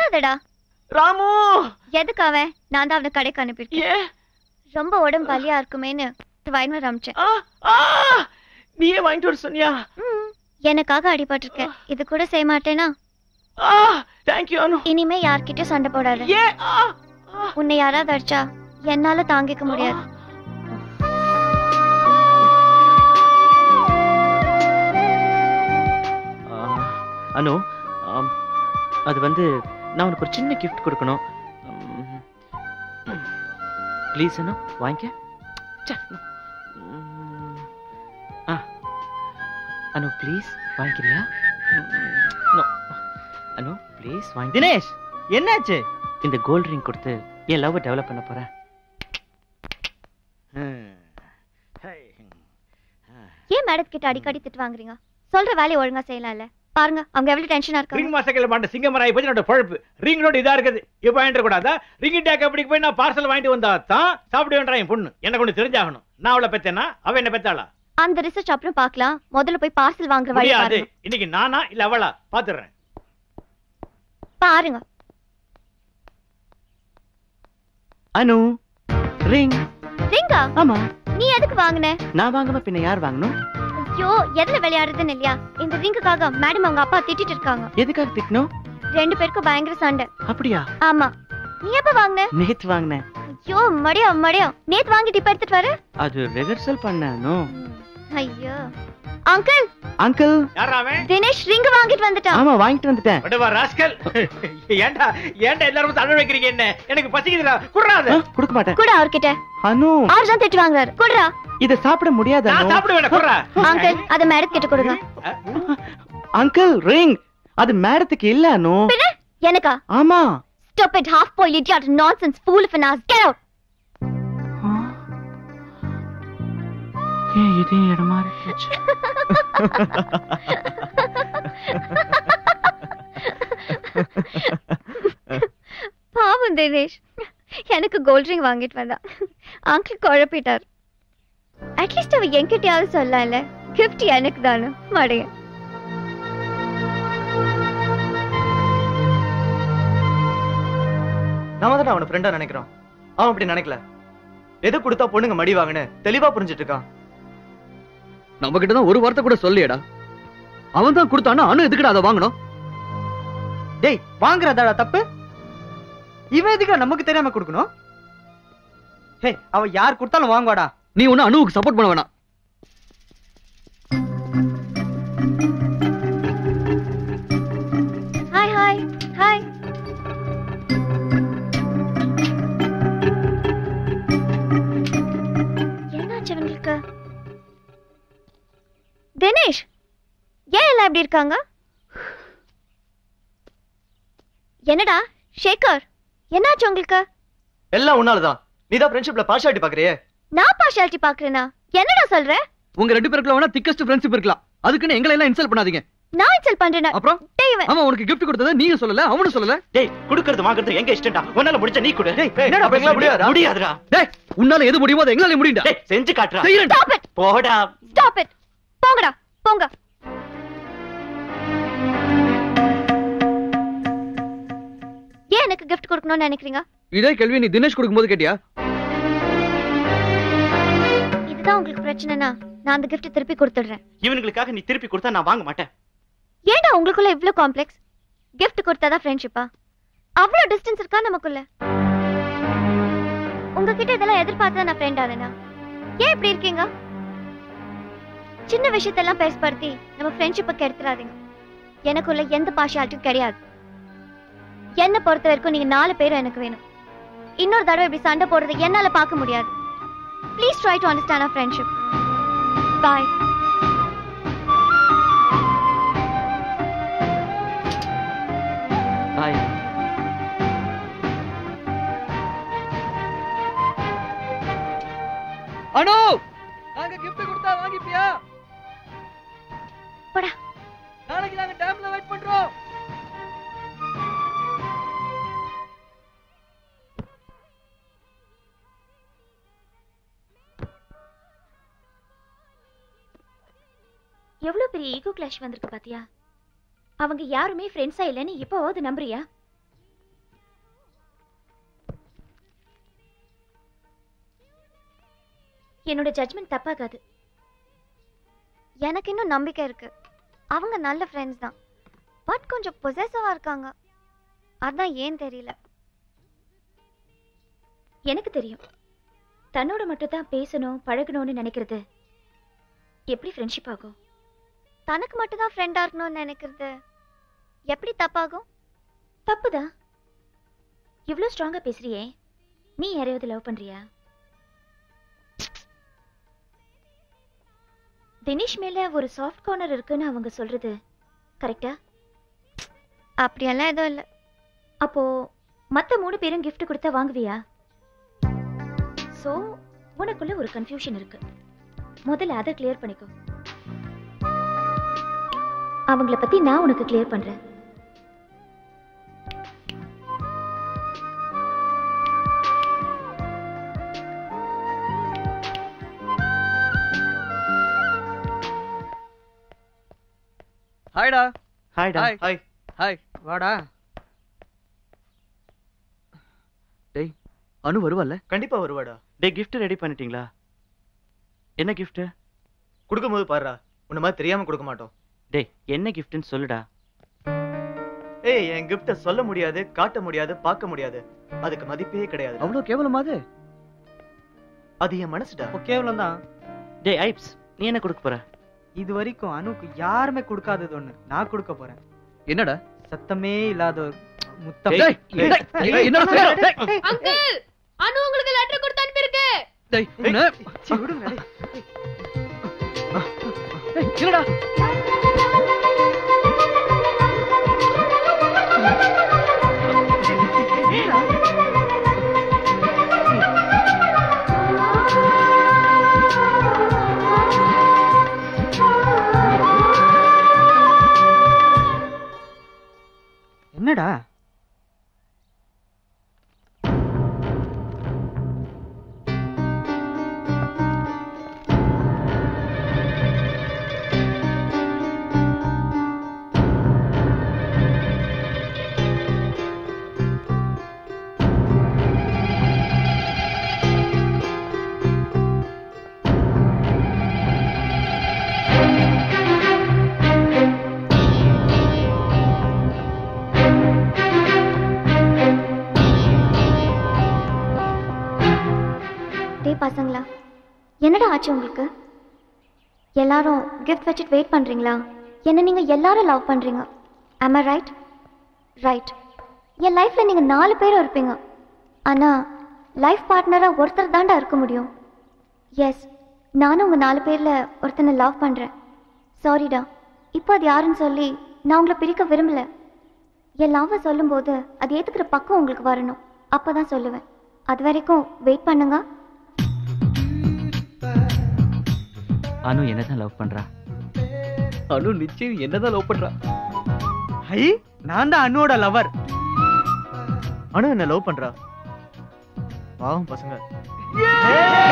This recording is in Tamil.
அழாதடா ராமு எதுக்கு அவன் நான் தான் அவனை கடைக்கு அனுப்பியிருக்கேன் ஏ ரொம்ப உடம்பு வலியா இருக்குமேன்னு வைனர் அமிச்சேன் ஆ ஆ நீயே வாங்கிட்டு வர சொன்னியா ம், எனக்காக அடிபட்டிருக்கேன் இது கூட செய்ய மாட்டேனா ஆ தேங்க்யூ அனு இனிமே யார்கிட்டயும் சண்டை போடாத ஏ ஆ ஆ. உன்னை யாராவது அடிச்சா என்னால தாங்கிக்க முடியாது ஆ, அனு ஆம், அது வந்து நான் உனக்கு ஒரு சின்ன கிஃப்ட் கொடுக்கணும் ப்ளீஸ் அனு வாங்கிக்க ச்சே, no. ம், ஆ அனு ப்ளீஸ் வாங்கிக்கிறியா நோ அனு ப்ளீஸ் வாங்கி தினேஷ் என்னாச்சு இந்த கோல்ட் ரிங் கொடுத்து என் லவ் டெவலப் பண்ண போறேன் ஏன் மேடம் கிட்ட அடிக்கடி திட்டு வாங்குறீங்க சொல்ற வேலையை ஒழுங்கா செய்யலாம்ல பாருங்க அவங்க எவ்வளவு டென்ஷனா இருக்காங்க ரிங் மாசக்கல மாட்ட சிங்கமராய் போய் என்னோட பொழப்பு ரிங் நோட் இதா இருக்குது இப்போ வாங்கிட்டு கூடாதா ரிங் டேக் அப்படிக்கு போய் நான் பார்சல் வாங்கிட்டு வந்தா தான் சாப்பிடுவேன்றா என் பொண்ணு எனக்கு ஒண்ணு தெரிஞ்சாகணும் நான் அவளை பெத்தேனா அவ என்ன பெத்தாளா அந்த ரிசர்ச் அப்புறம் பார்க்கலாம் முதல்ல போய் பார்சல் வாங்குற வழி முடியாது பாருங்க இன்னைக்கு நானா இல்ல அவளா பாத்துறேன் பாருங்க அனு ரிங் ரிங்கா ஆமா நீ எதுக்கு வாங்குன நான் வாங்காம பின்ன யார் வாங்கணும் ஐயோ எதுல விளையாடுறதுன்னு இல்லையா இந்த ரிங்குக்காக மேடம் அவங்க அப்பா திட்டிட்டு இருக்காங்க எதுக்காக திட்டணும் ரெண்டு பேருக்கும் பயங்கர சண்டை அப்படியா ஆமா நீ எப்ப வாங்குன நேத்து வாங்கினேன் ஐயோ மடியா மடியா நேத்து வாங்கிட்டு இப்ப எடுத்துட்டு வர அது ரெஹர்சல் பண்ணனோ ஐயோ அங்கிள் அங்கிள் யாரா அவன் தினேஷ் ரிங் வாங்கிட்டு வந்துட்டான் ஆமா வாங்கிட்டு வந்துட்டேன் விடுவா ராஸ்கல் ஏன்டா ஏன்டா எல்லாரும் தள்ள வைக்கிறீங்க என்ன எனக்கு பசிக்குதுடா குடுறாத ஆ, கொடுக்க மாட்டேன் கூட அவர்கிட்ட அனு அவர் தான் திட்டு வாங்குறாரு குடுறா இத சாப்பிட முடியாது நான் அனு சாப்பிடுவேன் குடுறா அங்கிள் அத மேடம் கிட்ட கொடுங்க அங்கிள் ரிங் அது மேடத்துக்கு இல்ல அனு பின்ன எனக்கா ஆமா stupid half boiled idiot nonsense fool of an ass get out ஏன் இதே இடமா இருந்துச்சு பாவம் தினேஷ் எனக்கு கோல்ட் ரிங் வாங்கிட்டு வந்தா அங்கிள் குழப்பிட்டார் அட்லீஸ்ட் அவ என்கிட்டயாவது சொல்லல கிஃப்ட் எனக்கு தானே மடைய நாம தான் அவன ஃப்ரெண்டா நினைக்கிறோம் அவன் அப்படி நினைக்கல எது கொடுத்தா பொண்ணுங்க மடி வாங்கன்னு தெளிவா புரிஞ்சிட்டு இருக்கான் நம்ம கிட்ட தான் ஒரு வார்த்தை கூட சொல்லியடா அவன் தான் கொடுத்தானா அனு எதுக்குடா அதை வாங்கணும் டேய் வாங்குறதாடா தப்பு இவன் எதுக்கு நமக்கு தெரியாம கொடுக்கணும் ஹே அவ யார் கொடுத்தாலும் வாங்குவாடா நீ ஒன்னும் அனுவுக்கு சப்போர்ட் பண்ண வேணாம் ஹாய் ஹாய் ஹாய் என்னாச்சு அவங்களுக்கு தினேஷ் ஏன் எல்லாம் இப்படி இருக்காங்க என்னடா ஷேகர் என்னாச்சு உங்களுக்கு எல்லாம் உன்னாலதான் நீதான் ஃப்ரெண்ட்ஷிப்ல பார்ஷாலிட்டி பாக்குறியே நான் பார்ஷாலிட்டி பாக்குறேனா என்னடா சொல்ற உங்க ரெண்டு பேருக்குள்ள வேணா திக்கஸ்ட் ஃப்ரெண்ட்ஷிப் இருக்கலாம் அதுக்குன்னு எங்களை எல்லாம் இன்சல்ட் பண்ணாதீங்க நான் இன்சல்ட் பண்றேனா அப்புறம் டேய் இவன் ஆமா உனக்கு gift கொடுத்தத நீங்க சொல்லல அவனும் சொல்லல டேய் குடுக்கறது வாங்குறது எங்க இஷ்டம்டா உன்னால முடிஞ்ச நீ கொடு டேய், என்னடா அப்ப எங்களால முடியாதா? முடியாதுடா டேய் உன்னால எது முடியுமோ அதை எங்களால முடியும்டா டேய் செஞ்சு காட்டுறா செய்யறேன் ஸ்டாப் இட் போடா ஸ்டாப் இட் போங்கடா போங்க ஏன் எனக்கு கிஃப்ட் கொடுக்கணும்னு நினைக்கிறீங்க இதே கேள்வி நீ தினேஷ் கொடுக்கும்போது கேட்டியா இதுதான் உங்களுக்கு பிரச்சனைனா நான் அந்த கிஃப்ட் திருப்பி கொடுத்துடுறேன் இவனுங்களுக்காக நீ திருப்பி கொடுத்தா நான் வாங்க மாட்டேன் ஏன்டா உங்களுக்குள்ள இவ்ளோ காம்ப்ளெக்ஸ் கிஃப்ட் கொடுத்தாதான் ஃப்ரெண்ட்ஷிப்பா அவ்வளோ டிஸ்டன்ஸ் இருக்கா நமக்குள்ள உங்ககிட்ட இதெல்லாம் எதிர்பார்த்து தான் நான் ஃப்ரெண்ட் ஆனேனா ஏன் இப்படி இருக்கீங்க சின்ன விஷயத்தெல்லாம் பேசப்படுத்தி நம்ம ஃப்ரெண்ட்ஷிப்பை கெடுத்துறாதீங்க எனக்குள்ள எந்த பார்ஷியாலிட்டியும் கிடையாது என்னை பொறுத்த வரைக்கும் நீங்க நாலு பேரும் எனக்கு வேணும் இன்னொரு தடவை இப்படி சண்டை போடுறதை என்னால பார்க்க முடியாது please try to understand our friendship bye bye Anu நாங்க gift கொடுத்தா வாங்கிப்பியா போடா. நாளைக்கு நாங்க டேம்ல வெயிட் பண்றோம் எவ்வளவு பெரிய ஈகோ கிளாஷ் வந்திருக்கு பாத்தியா அவங்க யாருமே ஃப்ரெண்ட்ஸா இல்லைன்னு இப்போவாவது நம்புறியா என்னோட ஜட்மெண்ட் தப்பாகாது எனக்கு இன்னும் நம்பிக்கை இருக்கு அவங்க நல்ல ஃப்ரெண்ட்ஸ் தான் பட் கொஞ்சம் பொசசிவா இருக்காங்க அதான் ஏன் தெரியல எனக்கு தெரியும் தன்னோட மட்டும் தான் பேசணும் பழகணும்னு நினைக்கிறது எப்படி ஃப்ரெண்ட்ஷிப் ஆகும் தனக்கு மட்டும் தான் ஃப்ரெண்டா இருக்கணும்னு நினைக்கிறது எப்படி தப்பாகும் தப்புதான் இவ்ளோ ஸ்ட்ராங்கா பேசுறியே நீ யாரையாவது லவ் பண்றியா தினேஷ் மேல ஒரு சாஃப்ட் கார்னர் இருக்குன்னு அவங்க சொல்றது கரெக்டா அப்படியெல்லாம் எதுவும் இல்லை அப்போ மத்த மூணு பேரும் gift கொடுத்தா வாங்குவியா சோ உனக்குள்ள ஒரு கன்ஃபியூஷன் இருக்கு முதல்ல அதை கிளியர் பண்ணிக்கோ அவங்கள பத்தி நான் உனக்கு கிளியர் பண்றேன் ஹாய்டா ஹாய்டா ஹாய் ஹாய் ஹாய் வாடா டேய் அனு வருவாள்ல கண்டிப்பா வருவாடா டே gift ரெடி பண்ணிட்டீங்களா என்ன gift கொடுக்கும்போது பாருடா உன்ன மாதிரி தெரியாம கொடுக்க மாட்டோம் டேய் என்ன giftன்னு சொல்லுடா ஏய் என் கிஃப்ட சொல்ல முடியாது காட்ட முடியாது பார்க்க முடியாது அதுக்கு மதிப்பே கிடையாது அவ்வளவு கேவலமா அது அது என் மனசுடா இப்போ கேவலம் தான் டேய் ஐப்ஸ் நீ என்ன கொடுக்க போற இது வரைக்கும் அனுக்கு யாருமே கொடுக்காதது ஒண்ணு நான் கொடுக்க போறேன் என்னடா சத்தமே இல்லாத ஒரு முத்தம் டேய், டேய், டேய், டேய், என்னடா செய்ற? அங்கிள் அனு உங்களுக்கு லெட்டர் கொடுத்து அனுப்பியிருக்கு டேய், உன்னை- சீ, விடுங்க டேய். டேய், என்னடா என்னடா டேய் பசங்களா என்னடா ஆச்சு உங்களுக்கு எல்லாரும் கிஃப்ட் வச்சுட்டு வெயிட் பண்றீங்களா என்ன நீங்க எல்லாரும் லவ் பண்றீங்க am I ரைட் ரைட் என் லைஃப்ல நீங்க நாலு பேரும் இருப்பீங்க ஆனா லைஃப் பார்ட்னரா ஒருத்தர் தாண்டா இருக்க முடியும் எஸ் நானும் உங்க நாலு பேர்ல ஒருத்தனை லவ் பண்றேன் சாரிடா இப்போ அது யாருன்னு சொல்லி நான் உங்களை பிரிக்க விரும்பல என் லவ்வை சொல்லும்போது அது ஏத்துக்கிற பக்கம் உங்களுக்கு வரணும் அப்பதான் சொல்லுவேன் அது வரைக்கும் வெயிட் பண்ணுங்க அனு என்னதான் லவ் பண்றா அனு நிச்சயம் என்னதான் லவ் பண்றா ஐ நான் தான் அனுவோட லவர் அனு என்ன லவ் பண்றா பாவம் பசங்க ஏய்